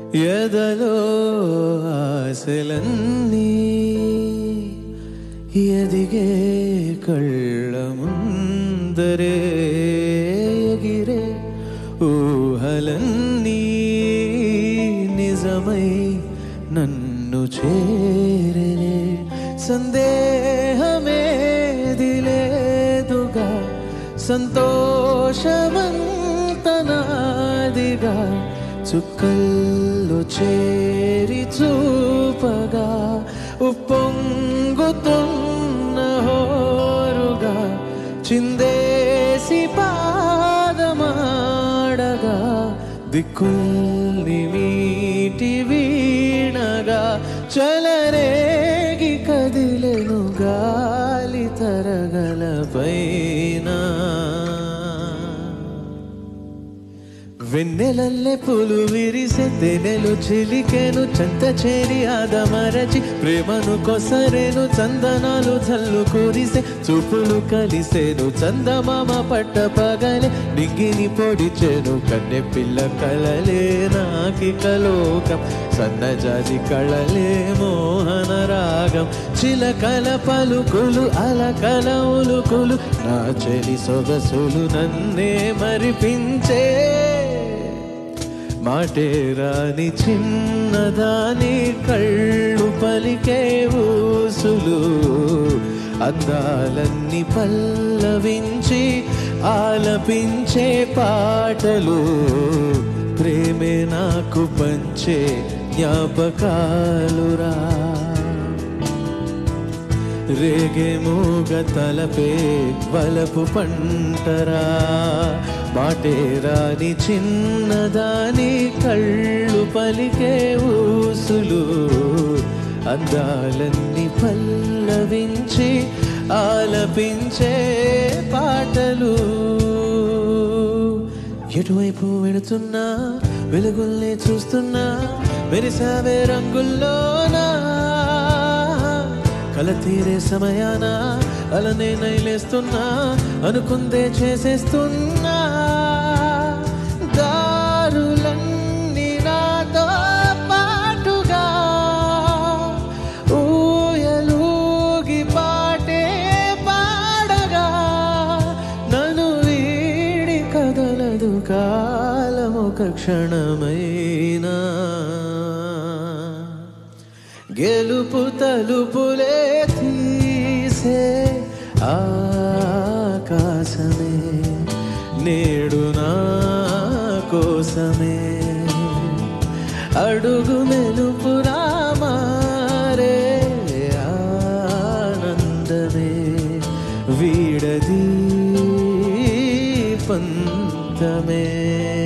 ఎదలో ఆశలన్నీ ఎదిగే కళ్ళ ముందరే ఎగిరే ఊహలన్నీ నిజమై నన్ను చేరనే సందేహమేది లేదుగా సంతోషమంతనాదిగా చుక్కల్లో చేరి చూపగా ఉప్పొంగుతున్న హోరుగా చిందేసి పాదమాడగా దిక్కుల్ని వీటి వీణగా చలరేగి కదిలెను గాలి తరగల పైన వెన్నెలల్లె పూలు విరిసె తెనెలు చిలికెను చంత చేరి ఆదమరచి ప్రేమను కొసరెను చందనాలు చల్లు కురిసె చూపులు కలిసెను చందమామ పట్ట పగలే నింగిని పొడిచెను కన్నె పిల్ల కలలే నాకి కలోకం సన్నజాజి కళలే మోహన రాగం చిలకల పలుకులు అలకల ఉలుకులు నా చెలి సొగసులు నన్నే మరిపించే మాటే రాని చిన్నదాని కళ్ళు పలికే ఊసులు అందాలన్నీ పల్లవించి ఆలపించే పాటలు ప్రేమే నాకు పంచే జ్ఞాపకాలురా రేగే మూగ తలపే వలపు పంటరా మాటే రాని చిన్నదాని కళ్ళు పలికే ఊసులు అందాలన్నీ పల్లవించి ఆలపించే పాటలు ఎటువైపు వెళుతున్నా వెలుగుల్ని చూస్తున్నా మెరిసావే రంగుల్లోనా కల తీరే సమయాన అలనే నైలేస్తున్నా అనుకుందే చేసేస్తున్నా దారులన్నీ నాతో పాటుగా ఊయలూగి పాటే పాడగా నన్ను వీడి కదలదు కాలమొక క్షణమైనా గెలుపు తలుపులే తీసే ఆకాశమే నేడు నా కోసమే అడుగు మెలుపు రామారే ఆనందమే వీడది పంతమే